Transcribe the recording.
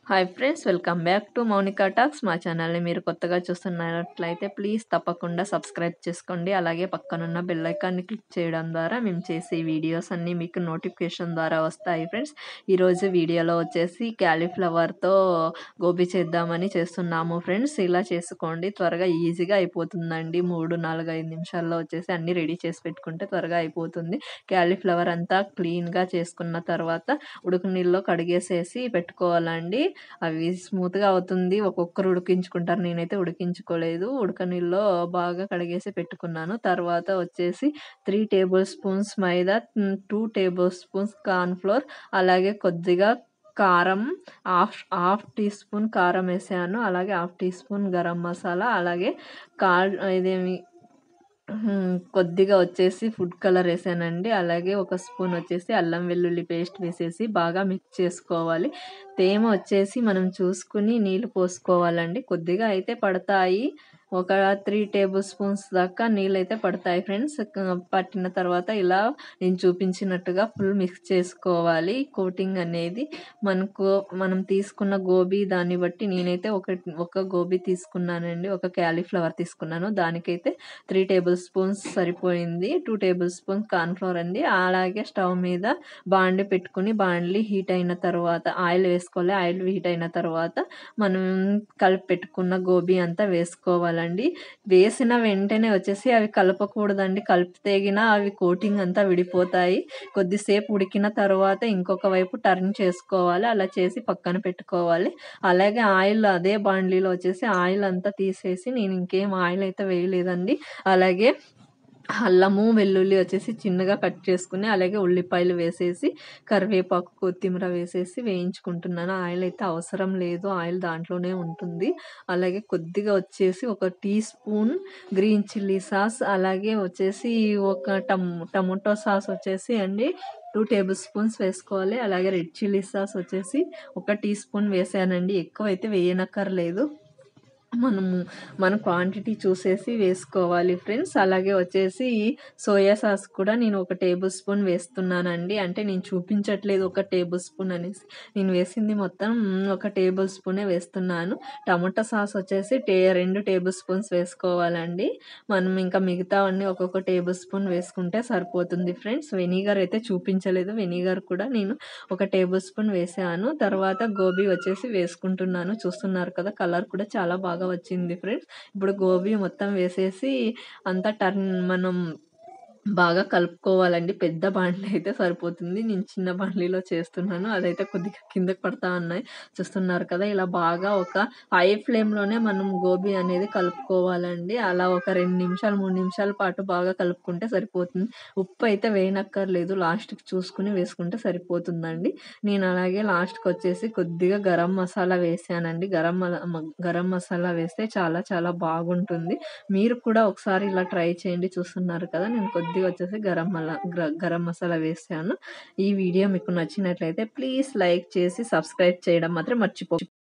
hi friends welcome back to Mounika talks మా ఛానల్ని మీరు కొత్తగా చూస్తున్నట్లయితే ప్లీజ్ తప్పకుండా సబ్స్క్రైబ్ చేసుకోండి అలాగే పక్కనున్న బెల్ ఐకాన్ని క్లిక్ చేయడం ద్వారా మేము చేసే వీడియోస్ అన్నీ మీకు నోటిఫికేషన్ ద్వారా వస్తాయి ఫ్రెండ్స్ ఈరోజు వీడియోలో వచ్చేసి క్యాలీఫ్లవర్తో గోబీ చేద్దామని చేస్తున్నాము ఫ్రెండ్స్ ఇలా చేసుకోండి త్వరగా ఈజీగా అయిపోతుందండి మూడు నాలుగు ఐదు నిమిషాల్లో వచ్చేసి అన్నీ రెడీ చేసి పెట్టుకుంటే త్వరగా అయిపోతుంది క్యాలీఫ్లవర్ అంతా క్లీన్గా చేసుకున్న తర్వాత ఉడుకు నీళ్ళలో కడిగేసేసి పెట్టుకోవాలండి అవి స్మూత్గా అవుతుంది ఒక్కొక్కరు ఉడికించుకుంటారు నేనైతే ఉడికించుకోలేదు ఉడక నీళ్ళలో బాగా కడిగేసి పెట్టుకున్నాను తర్వాత వచ్చేసి three tablespoons maida two tablespoons cornflour అలాగే కొద్దిగా కారం హాఫ్ హాఫ్ టీ స్పూన్ కారం వేసాను అలాగే half teaspoon garam masala అలాగే కా ఇదేమి హ్మ్, కొద్దిగా వచ్చేసి ఫుడ్ కలర్ వేసానండి అలాగే ఒక స్పూన్ వచ్చేసి అల్లం వెల్లుల్లి పేస్ట్ వేసేసి బాగా మిక్స్ చేసుకోవాలి తేమ వచ్చేసి మనం చూసుకుని నీళ్ళు పోసుకోవాలండి కొద్దిగా అయితే పడతాయి ఒక త్రీ టేబుల్ స్పూన్స్ దాకా నీళ్ళు అయితే పడతాయి ఫ్రెండ్స్ పట్టిన తర్వాత ఇలా నేను చూపించినట్టుగా ఫుల్ మిక్స్ చేసుకోవాలి కోటింగ్ అనేది మనకు మనం తీసుకున్న గోబీ దాన్ని బట్టి నేనైతే ఒక ఒక గోబీ తీసుకున్నానండి ఒక క్యాలీఫ్లవర్ తీసుకున్నాను దానికైతే త్రీ టేబుల్ స్పూన్స్ సరిపోయింది టూ టేబుల్ స్పూన్స్ కార్న్ఫ్లవర్ అండి అలాగే స్టవ్ మీద బాండి పెట్టుకుని బాండ్లీ హీట్ అయిన తర్వాత ఆయిల్ వేసుకోవాలి ఆయిల్ హీట్ అయిన తర్వాత మనం కలిపి పెట్టుకున్న గోబీ అంతా వేసుకోవాలండి వేసిన వెంటనే వచ్చేసి అవి కలపకూడదండి కలిపితేగిన అవి కోటింగ్ అంతా విడిపోతాయి కొద్దిసేపు ఉడికిన తర్వాత ఇంకొక వైపు టర్న్ చేసుకోవాలి అలా చేసి పక్కన పెట్టుకోవాలి అలాగే ఆయిల్ అదే బాండ్లీలో వచ్చేసి ఆయిల్ అంతా తీసేసి నేను ఇంకేం ఆయిల్ అయితే వేయలేదండి అలాగే అల్లము వెల్లుల్లి వచ్చేసి చిన్నగా కట్ చేసుకుని అలాగే ఉల్లిపాయలు వేసేసి కరివేపాకు కొత్తిమీర వేసేసి వేయించుకుంటున్నాను ఆయిల్ అయితే అవసరం లేదు ఆయిల్ దాంట్లోనే ఉంటుంది అలాగే కొద్దిగా వచ్చేసి ఒక teaspoon green chilli sauce అలాగే వచ్చేసి ఒక టమ్ టమోటో సాస్ వచ్చేసి అండి టూ టేబుల్ స్పూన్స్ వేసుకోవాలి అలాగే రెడ్ చిల్లీ సాస్ వచ్చేసి ఒక టీ స్పూన్ వేసానండి ఎక్కువ అయితే వేయనక్కర్లేదు మనము మన క్వాంటిటీ చూసేసి వేసుకోవాలి ఫ్రెండ్స్ అలాగే వచ్చేసి సోయా సాస్ కూడా నేను ఒక టేబుల్ స్పూన్ వేస్తున్నానండి అంటే నేను చూపించట్లేదు ఒక టేబుల్ స్పూన్ అనేసి నేను వేసింది మొత్తం ఒక టేబుల్ స్పూనే వేస్తున్నాను టమాటా సాస్ వచ్చేసి టే రెండు టేబుల్ స్పూన్స్ వేసుకోవాలండి మనం ఇంకా మిగతావన్నీ ఒక్కొక్క టేబుల్ స్పూన్ వేసుకుంటే సరిపోతుంది ఫ్రెండ్స్ వెనిగర్ అయితే చూపించలేదు వెనిగర్ కూడా నేను ఒక టేబుల్ స్పూన్ వేసాను తర్వాత గోబీ వచ్చేసి వేసుకుంటున్నాను చూస్తున్నారు కదా కలర్ కూడా చాలా బాగా వచ్చింది ఫ్రెండ్స్ ఇప్పుడు గోబీ మొత్తం వేసేసి అంతా టర్న్ మనం బాగా కలుపుకోవాలండి పెద్ద బాండ్లీ అయితే సరిపోతుంది నేను చిన్న బాండ్లీలో చేస్తున్నాను అదైతే కొద్దిగా కిందకి పడతా ఉన్నాయి చూస్తున్నారు కదా ఇలా బాగా ఒక హై ఫ్లేమ్లోనే మనం గోబీ అనేది కలుపుకోవాలండి అలా ఒక రెండు నిమిషాలు మూడు నిమిషాల పాటు బాగా కలుపుకుంటే సరిపోతుంది ఉప్పు అయితే వేయనక్కర్లేదు లాస్ట్కి చూసుకుని వేసుకుంటే సరిపోతుందండి నేను అలాగే లాస్ట్కి వచ్చేసి కొద్దిగా గరం మసాలా వేసానండి గరం మ- గరం మసాలా వేస్తే చాలా చాలా బాగుంటుంది మీరు కూడా ఒకసారి ఇలా ట్రై చేయండి చూస్తున్నారు కదా నేను కొద్దిగా వచ్చేసి గరం మలా గ్ర- గరం మసాలా వేసాను ఈ వీడియో మీకు నచ్చినట్లయితే ప్లీజ్ లైక్ చేసి సబ్స్క్రైబ్ చేయడం మాత్రం మర్చిపో